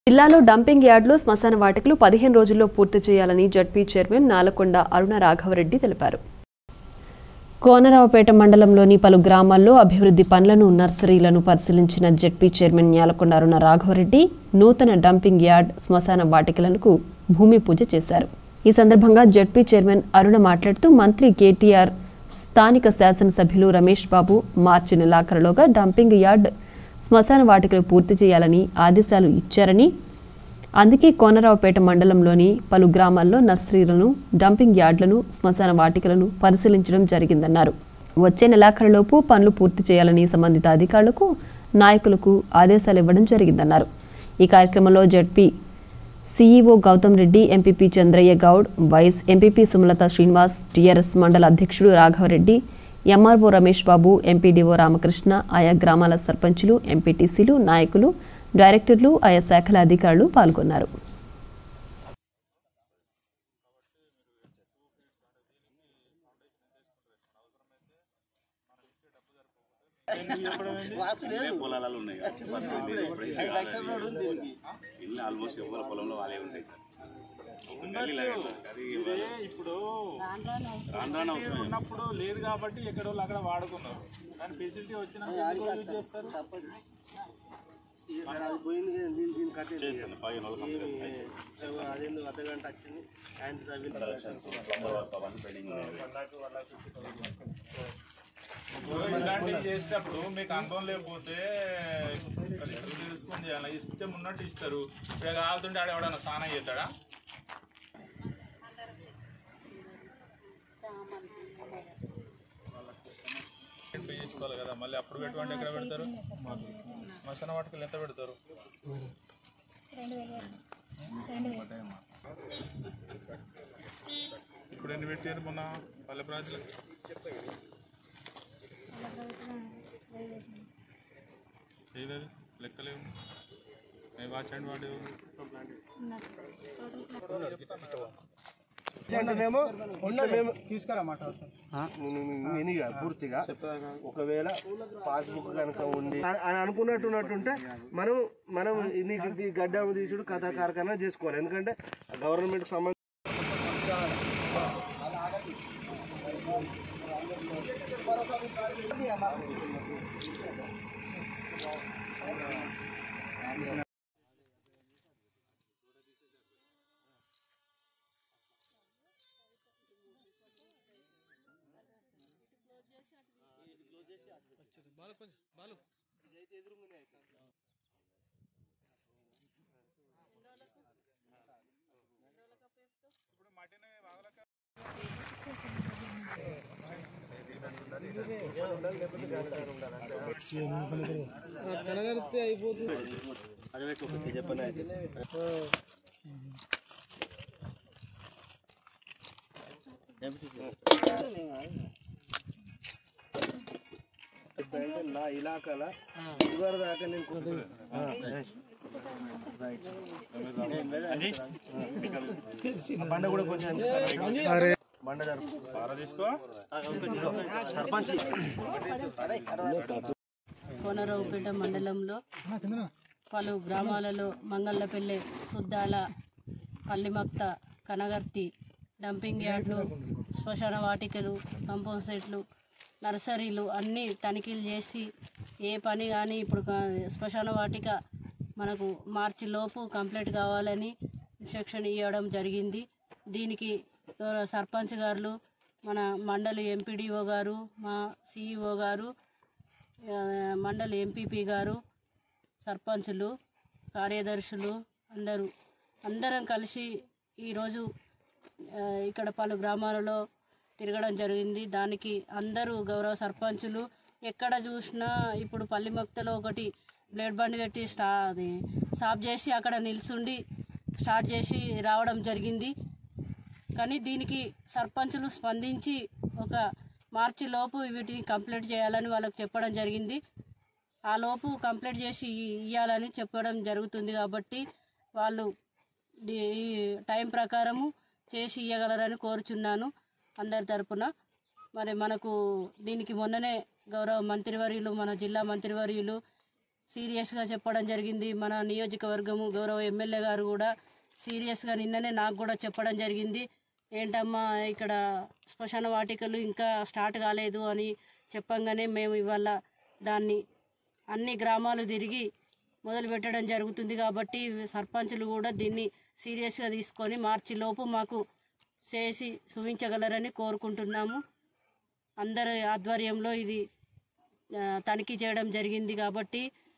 జిల్లాలో డంపింగ్ యార్డులు శ్మశాన వాటికలు పదిహేను రోజుల్లో పూర్తి చేయాలని జడ్పీ చైర్మన్ నాలకొండ అరుణ రాఘవరెడ్డి తెలిపారు కోనరావుపేట మండలంలోని పలు గ్రామాల్లో అభివృద్ధి పనులను నర్సరీలను పరిశీలించిన జడ్పీ చైర్మన్ న్యాలకొండ అరుణ రాఘవరెడ్డి నూతన డంపింగ్ యార్డ్ శ్మశాన వాటికలకు భూమి పూజ చేశారు ఈ సందర్భంగా జడ్పీ చైర్మన్ అరుణ మాట్లాడుతూ మంత్రి కేటీఆర్ స్థానిక శాసనసభ్యులు రమేష్ బాబు మార్చి నెలాఖరులోగా డంపింగ్ యార్డ్ శ్మశాన వాటికలు పూర్తి చేయాలని ఆదేశాలు ఇచ్చారని అందుకే కోనరావుపేట మండలంలోని పలు గ్రామాల్లో నర్సరీలను డంపింగ్ యార్డులను శ్మశాన వాటికలను పరిశీలించడం జరిగిందన్నారు వచ్చే నెలాఖరులోపు పనులు పూర్తి చేయాలని సంబంధిత అధికారులకు నాయకులకు ఆదేశాలు ఇవ్వడం జరిగిందన్నారు ఈ కార్యక్రమంలో ZP CEO Gautam Reddy MPP Chandraiah Goud vice MPP Sumalatha Srinivas TRS మండల అధ్యక్షుడు రాఘవరెడ్డి ఎంఆర్ఓ రమేష్ బాబు ఎంపీడీఓ రామకృష్ణ ఆయా గ్రామాల సర్పంచులు ఎంపీటీసీలు నాయకులు డైరెక్టర్లు ఆయా శాఖల అధికారులు పాల్గొన్నారు ఇవే పొలాలలో ఉన్నాయి కదా. ఫస్ట్ ఇది ఇప్పుడు ఇది కాదు. ఇల్లు ఆల్మోస్ట్ ఎవరి పొలంలో వాళ్ళే ఉంటాయి సార్ ఒక గల్లీ లాగా ఉంటుంది. అది ఇదే ఇప్పుడు రాను రాను ఫెసిలిటీ ఉన్నప్పుడు లేదు కాబట్టి ఎక్కడ వాళ్ళు అక్కడ వాడుకున్నారు దాని ఫెసిలిటీ వచ్చినాక ఎందుకు యూజ్ చేస్తారు అది పోయింది కానీ దీని దీని కట్టేది చేస్తాను పదిహేను రోజులు కంప్లీట్ అవుతాయి. అదేందో అర్ధగంట వచ్చింది ఆయన తవ్వి ప్లంబర్ వర్క్ అవన్నీ పెండింగ్ ఉన్నాయి ఇలాంటివి చేసేటప్పుడు మీకు అనుభవం లేకపోతే అది ఇప్పుడు తెలుసుకొని చేయాలి ఇస్తే ఉన్నట్టు ఇస్తారు ఇప్పుడు కాలుతుంటే ఆడ ఎవడన్నా స్నానం చేస్తాడా పే చేసుకోవాలి కదా మళ్ళీ అప్పుడు పెట్టుకుంటే ఎక్కడ పెడతారు మసన వాటికి ఎంత పెడతారు ఇప్పుడు ఎన్ని పెట్టారు మొన్న పల్లె ప్రాజెక్టులు ఏదది లెక్కలేవు ఏ వాచ్ అండ్ వాడు అంటేనేమో మేము తీసుకురామాట నేను పూర్తిగా ఒకవేళ పాస్బుక్ కనుక ఉండి అని- అని అనుకున్నట్టున్నట్టుంటే మనం మనం నీకు ఈ గడ్డ తీసుడు కథ కార్ఖానా చేసుకోవాలి ఎందుకంటే గవర్నమెంట్ సంబంధించి చెప్పని అయితే అంటే నా ఇలాకాల ఇదివరకు దాకా నేను కొంచెం- ఆ, రైట్. ఆ బండ కూడా కొంచెం బండ జరుపు సారా తీసుకో సర్పంచ్ కోనరావుపేట మండలంలో పలు గ్రామాలలో మంగళ్ళపల్లె సుద్దాల పల్లిమక్త కనగర్తి డంపింగ్ యార్డులు శ్మశాన వాటికలు కంపౌండ్ సెట్లు నర్సరీలు అన్నీ తనిఖీలు చేసి ఏ పని కానీ ఇప్పుడు కా- శ్మశాన వాటిక మనకు మార్చి లోపు కంప్లీట్ కావాలని ఇన్స్ట్రక్షన్ ఇవ్వడం జరిగింది దీనికి గౌరవ సర్పంచ్ గారు మన మండలి ఎంపీడీఓ గారు మా సిఇఓ గారు ఆ, మండలి ఎంపీపీ గారు సర్పంచులు కార్యదర్శులు అందరూ అందరం కలిసి ఈరోజు ఆ, ఇక్కడ పలు గ్రామాలలో తిరగడం జరిగింది దానికి అందరూ గౌరవ సర్పంచులు ఎక్కడ చూసినా ఇప్పుడు పల్లిమక్తలో ఒకటి బ్లేడ్ బండి పెట్టి స్టా అది స్టాప్ చేసి అక్కడ నిల్చుండి స్టార్ట్ చేసి రావడం జరిగింది కానీ దీనికి సర్పంచులు స్పందించి ఒక మార్చి లోపు వీటిని కంప్లీట్ చేయాలని వాళ్ళకి చెప్పడం జరిగింది ఆ లోపు కంప్లీట్ చేసి ఇ- ఇయ్యాలని చెప్పడం జరుగుతుంది కాబట్టి వాళ్ళు ది- ఈ టైం ప్రకారము చేసి ఇవ్వగలరని కోరుచున్నాను అందరి తరపున మరి మనకు దీనికి మొన్ననే గౌరవ మంత్రివర్యులు మన జిల్లా మంత్రివర్యులు సీరియస్గా చెప్పడం జరిగింది మన నియోజకవర్గము గౌరవ ఎమ్మెల్యే గారు కూడా సీరియస్గా నిన్ననే నాకు కూడా చెప్పడం జరిగింది ఏంటమ్మా ఇక్కడ శ్మశాన వాటికలు ఇంకా స్టార్ట్ కాలేదు అని చెప్పంగానే మేము ఇవాళ దాన్ని అన్ని గ్రామాలు తిరిగి మొదలు పెట్టడం జరుగుతుంది కాబట్టి సర్పంచులు కూడా దీన్ని సీరియస్గా తీసుకొని మార్చి లోపు మాకు చేసి చూపించగలరని కోరుకుంటున్నాము అందరి ఆధ్వర్యంలో ఇది ఆ, తనిఖీ చేయడం జరిగింది కాబట్టి